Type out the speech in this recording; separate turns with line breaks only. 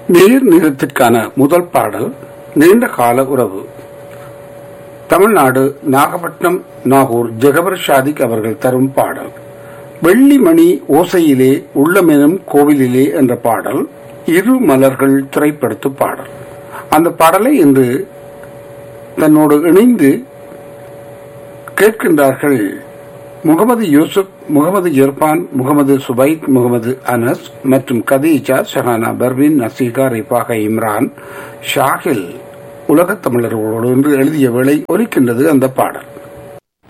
நீர் நிறத்திற்கான முதல் பாடல் நீண்ட கால உறவு தமிழ்நாடு நாகப்பட்டினம் நாகூர் ஜெகபர் ஷாதிக் அவர்கள் தரும் பாடல் வெள்ளிமணி ஓசையிலே உள்ளமெனும் கோவிலிலே என்ற பாடல் இரு மலர்கள் திரைப்படுத்து பாடல் அந்த பாடலை இன்று தன்னோடு இணைந்து கேட்கின்றார்கள் முகமது யூசுப் முகமது இர்பான் முகமது சுபைத் முகமது அனஸ் மற்றும் கதீஜா ஷஹானா பர்வின் நசீகா ரிஃபாக இம்ரான் ஷாஹில் உலகத் தமிழர்களோடு என்று எழுதிய வேளை ஒலிக்கின்றது அந்த பாடல்